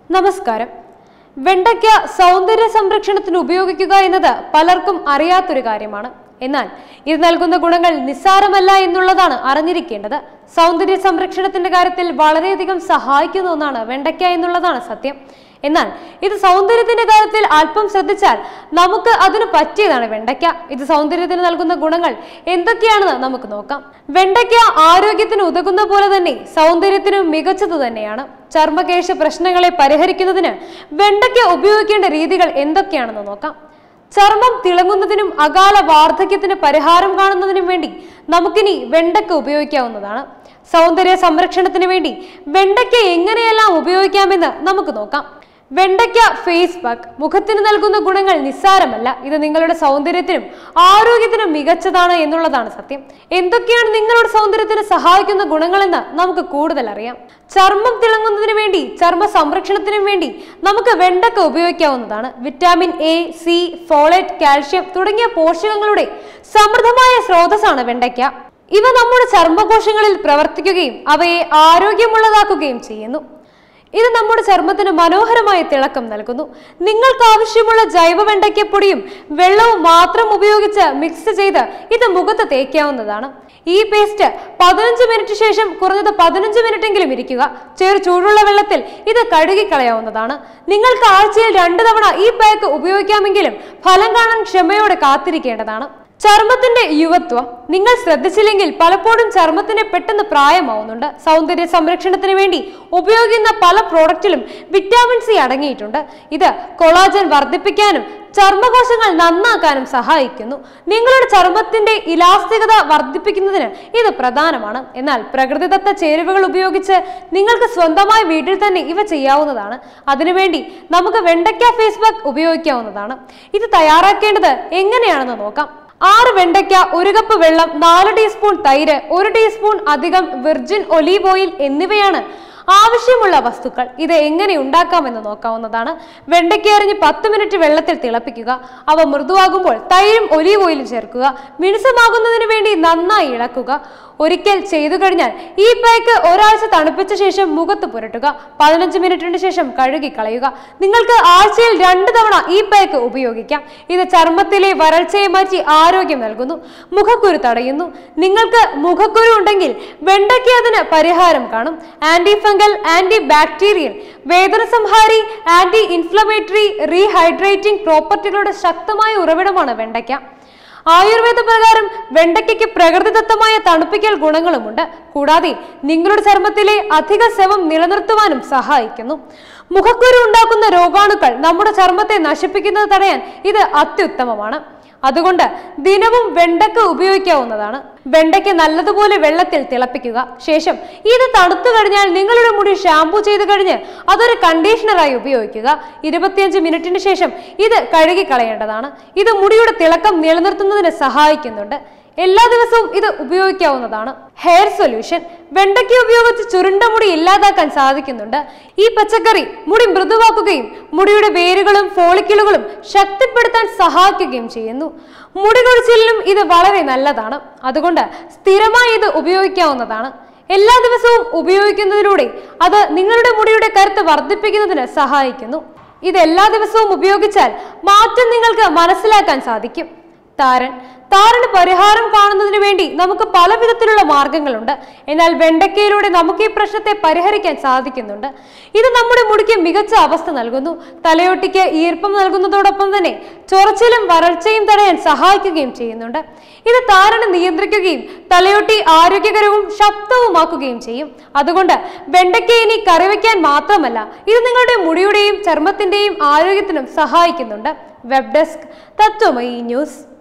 നമസ്കാരം വെണ്ടയ്ക്ക സൗന്ദര്യ സംരക്ഷണത്തിന് ഉപയോഗിക്കുക എന്നത് പലർക്കും അറിയാത്തൊരു കാര്യമാണ് എന്നാൽ ഇത് നൽകുന്ന ഗുണങ്ങൾ നിസ്സാരമല്ല എന്നുള്ളതാണ് അറിഞ്ഞിരിക്കേണ്ടത് സൗന്ദര്യ സംരക്ഷണത്തിന്റെ കാര്യത്തിൽ വളരെയധികം സഹായിക്കുന്ന ഒന്നാണ് വെണ്ടയ്ക്ക എന്നുള്ളതാണ് സത്യം എന്നാൽ ഇത് സൗന്ദര്യത്തിന്റെ കാര്യത്തിൽ അല്പം ശ്രദ്ധിച്ചാൽ നമുക്ക് അതിന് പറ്റിയതാണ് വെണ്ടയ്ക്ക ഇത് സൗന്ദര്യത്തിന് നൽകുന്ന ഗുണങ്ങൾ എന്തൊക്കെയാണെന്ന് നമുക്ക് നോക്കാം വെണ്ടയ്ക്ക ആരോഗ്യത്തിന് ഉതകുന്ന പോലെ തന്നെ സൗന്ദര്യത്തിനും മികച്ചത് തന്നെയാണ് ചർമ്മകേശ പ്രശ്നങ്ങളെ പരിഹരിക്കുന്നതിന് വെണ്ടയ്ക്ക ഉപയോഗിക്കേണ്ട രീതികൾ എന്തൊക്കെയാണെന്ന് നോക്കാം ചർമ്മം തിളങ്ങുന്നതിനും അകാല വാർദ്ധക്യത്തിന് പരിഹാരം കാണുന്നതിനും വേണ്ടി നമുക്കിനി വെണ്ടയ്ക്ക ഉപയോഗിക്കാവുന്നതാണ് സൗന്ദര്യ സംരക്ഷണത്തിന് വേണ്ടി വെണ്ടയ്ക്ക എങ്ങനെയെല്ലാം ഉപയോഗിക്കാമെന്ന് നമുക്ക് നോക്കാം വെണ്ടയ്ക്ക ഫേസ് പാക്ക് മുഖത്തിന് നൽകുന്ന ഗുണങ്ങൾ നിസ്സാരമല്ല ഇത് നിങ്ങളുടെ സൗന്ദര്യത്തിനും ആരോഗ്യത്തിനും മികച്ചതാണ് എന്നുള്ളതാണ് സത്യം എന്തൊക്കെയാണ് നിങ്ങളുടെ സൗന്ദര്യത്തിന് സഹായിക്കുന്ന ഗുണങ്ങളെന്ന് നമുക്ക് കൂടുതൽ അറിയാം ചർമ്മം തിളങ്ങുന്നതിന് വേണ്ടി ചർമ്മ സംരക്ഷണത്തിനും വേണ്ടി നമുക്ക് വെണ്ടക്ക ഉപയോഗിക്കാവുന്നതാണ് vitamin A C folate calcium തുടങ്ങിയ പോഷകങ്ങളുടെ സമൃദ്ധമായ സ്രോതസ്സാണ് വെണ്ടയ്ക്ക ഇവ നമ്മുടെ ചർമ്മകോശങ്ങളിൽ പ്രവർത്തിക്കുകയും അവയെ ആരോഗ്യമുള്ളതാക്കുകയും ചെയ്യുന്നു ഇത് നമ്മുടെ ചർമ്മത്തിന് മനോഹരമായ തിളക്കം നൽകുന്നു നിങ്ങൾക്ക് ആവശ്യമുള്ള ജൈവ വെണ്ടയ്ക്കപ്പൊടിയും വെള്ളവും മാത്രം ഉപയോഗിച്ച് മിക്സ് ചെയ്ത് ഇത് മുഖത്ത് തേക്കാവുന്നതാണ് ഈ പേസ്റ്റ് പതിനഞ്ച് മിനിറ്റ് ശേഷം കുറഞ്ഞത് പതിനഞ്ച് മിനിറ്റെങ്കിലും ഇരിക്കുക ചെറു ചൂടുള്ള വെള്ളത്തിൽ ഇത് കഴുകിക്കളയാവുന്നതാണ് നിങ്ങൾക്ക് ആഴ്ചയിൽ രണ്ട് തവണ ഈ പാക്ക് ഉപയോഗിക്കാമെങ്കിലും ഫലം കാണാൻ ക്ഷമയോടെ കാത്തിരിക്കേണ്ടതാണ് ചർമ്മത്തിന്റെ യുവത്വം നിങ്ങൾ ശ്രദ്ധിച്ചില്ലെങ്കിൽ പലപ്പോഴും ചർമ്മത്തിന് പെട്ടെന്ന് പ്രായമാവുന്നുണ്ട് സൗന്ദര്യ സംരക്ഷണത്തിന് വേണ്ടി ഉപയോഗിക്കുന്ന പല പ്രോഡക്റ്റിലും വിറ്റാമിൻ സി അടങ്ങിയിട്ടുണ്ട് ഇത് കൊളാജൻ വർദ്ധിപ്പിക്കാനും ചർമ്മകോശങ്ങൾ നന്നാക്കാനും സഹായിക്കുന്നു നിങ്ങളുടെ ചർമ്മത്തിന്റെ ഇലാസ്തികത വർദ്ധിപ്പിക്കുന്നതിന് ഇത് പ്രധാനമാണ് എന്നാൽ പ്രകൃതിദത്ത ചേരുവകൾ ഉപയോഗിച്ച് നിങ്ങൾക്ക് സ്വന്തമായി വീട്ടിൽ തന്നെ ഇവ ചെയ്യാവുന്നതാണ് അതിനുവേണ്ടി നമുക്ക് വെണ്ടയ്ക്ക ഫേസ് പാക്ക് ഉപയോഗിക്കാവുന്നതാണ് ഇത് തയ്യാറാക്കേണ്ടത് എങ്ങനെയാണെന്ന് നോക്കാം ആറ് വെണ്ടയ്ക്ക ഒരു കപ്പ് വെള്ളം നാല് ടീസ്പൂൺ തൈര് ഒരു ടീസ്പൂൺ അധികം വിർജിൻ ഒലീവ് ഓയിൽ എന്നിവയാണ് ആവശ്യമുള്ള വസ്തുക്കൾ ഇത് എങ്ങനെ ഉണ്ടാക്കാമെന്ന് നോക്കാവുന്നതാണ് വെണ്ടയ്ക്ക അരിഞ്ഞ് പത്ത് മിനിറ്റ് വെള്ളത്തിൽ തിളപ്പിക്കുക അവ മൃദുവാകുമ്പോൾ തൈരും ഒലീവ് ഓയിലും ചേർക്കുക മിനുസമാകുന്നതിന് വേണ്ടി നന്നായി ഇളക്കുക ഒരിക്കൽ ചെയ്തു കഴിഞ്ഞാൽ ഈ പാക്ക് ഒരാഴ്ച തണുപ്പിച്ച ശേഷം മുഖത്ത് പുരട്ടുക പതിനഞ്ച് മിനിറ്റിന് ശേഷം കഴുകി കളയുക നിങ്ങൾക്ക് ആഴ്ചയിൽ രണ്ട് തവണ ഈ പാക്ക് ഉപയോഗിക്കാം ഇത് ചർമ്മത്തിലെ വരൾച്ചയെ മാറ്റി ആരോഗ്യം നൽകുന്നു മുഖക്കുരു തടയുന്നു നിങ്ങൾക്ക് മുഖക്കുരു ഉണ്ടെങ്കിൽ വെണ്ടയ്ക്ക് അതിന് പരിഹാരം കാണും ആന്റി ഫംഗൽ ആന്റി ബാക്ടീരിയൽ വേദന സംഹാരി ആന്റി ഇൻഫ്ലമേറ്ററി റീഹൈഡ്രേറ്റിംഗ് പ്രോപ്പർട്ടികളുടെ ശക്തമായ ഉറവിടമാണ് വെണ്ടയ്ക്ക ആയുർവേദ പ്രകാരം വെണ്ടയ്ക്കയ്ക്ക് പ്രകൃതിദത്തമായ തണുപ്പിക്കൽ ഗുണങ്ങളുമുണ്ട് കൂടാതെ നിങ്ങളുടെ ചർമ്മത്തിലെ അധിക സെവം നിലനിർത്തുവാനും സഹായിക്കുന്നു മുഖക്കുരു ഉണ്ടാക്കുന്ന രോഗാണുക്കൾ നമ്മുടെ ചർമ്മത്തെ നശിപ്പിക്കുന്നത് തടയാൻ ഇത് അത്യുത്തമമാണ് അതുകൊണ്ട് ദിനവും വെണ്ടയ്ക്ക ഉപയോഗിക്കാവുന്നതാണ് വെണ്ടയ്ക്ക നല്ലതുപോലെ വെള്ളത്തിൽ തിളപ്പിക്കുക ശേഷം ഇത് തണുത്തു കഴിഞ്ഞാൽ നിങ്ങളുടെ മുടി ഷാമ്പു ചെയ്ത് കഴിഞ്ഞ് അതൊരു കണ്ടീഷണറായി ഉപയോഗിക്കുക ഇരുപത്തിയഞ്ച് മിനിറ്റിന് ശേഷം ഇത് കഴുകി കളയേണ്ടതാണ് ഇത് മുടിയുടെ തിളക്കം നിലനിർത്തുന്നതിന് സഹായിക്കുന്നുണ്ട് എല്ലാ ദിവസവും ഇത് ഉപയോഗിക്കാവുന്നതാണ് ഹെയർ സൊല്യൂഷൻ വെണ്ടയ്ക്ക ഉപയോഗിച്ച് ചുരുണ്ട മുടി ഇല്ലാതാക്കാൻ സാധിക്കുന്നുണ്ട് ഈ പച്ചക്കറി മുടി മൃദുവാക്കുകയും മുടിയുടെ വേരുകളും ഫോളിക്കിളുകളും ശക്തിപ്പെടുത്താൻ സഹായിക്കുകയും ചെയ്യുന്നു മുടി കൊഴിച്ചിലിനും ഇത് വളരെ നല്ലതാണ് അതുകൊണ്ട് സ്ഥിരമായി ഇത് ഉപയോഗിക്കാവുന്നതാണ് എല്ലാ ദിവസവും ഉപയോഗിക്കുന്നതിലൂടെ അത് നിങ്ങളുടെ മുടിയുടെ കരുത്ത് വർദ്ധിപ്പിക്കുന്നതിന് സഹായിക്കുന്നു ഇത് എല്ലാ ദിവസവും ഉപയോഗിച്ചാൽ മാറ്റം നിങ്ങൾക്ക് മനസ്സിലാക്കാൻ സാധിക്കും താരൻ താരന് പരിഹാരം കാണുന്നതിന് വേണ്ടി നമുക്ക് പല വിധത്തിലുള്ള മാർഗങ്ങളുണ്ട് എന്നാൽ വെണ്ടയ്ക്കയിലൂടെ നമുക്ക് ഈ പ്രശ്നത്തെ പരിഹരിക്കാൻ സാധിക്കുന്നുണ്ട് ഇത് നമ്മുടെ മുടിക്ക് മികച്ച അവസ്ഥ നൽകുന്നു തലയൊട്ടിക്ക് ഈർപ്പം നൽകുന്നതോടൊപ്പം തന്നെ ചൊറച്ചിലും വരൾച്ചയും തടയാൻ സഹായിക്കുകയും ചെയ്യുന്നുണ്ട് ഇത് താരനെ നിയന്ത്രിക്കുകയും തലയൊട്ടി ആരോഗ്യകരവും ശക്തവുമാക്കുകയും ചെയ്യും അതുകൊണ്ട് വെണ്ടയ്ക്ക ഇനി കറിവെക്കാൻ മാത്രമല്ല ഇത് നിങ്ങളുടെ മുടിയുടെയും ചർമ്മത്തിന്റെയും ആരോഗ്യത്തിനും സഹായിക്കുന്നുണ്ട് വെബ് ഡെസ്ക് തത്വമയി ന്യൂസ്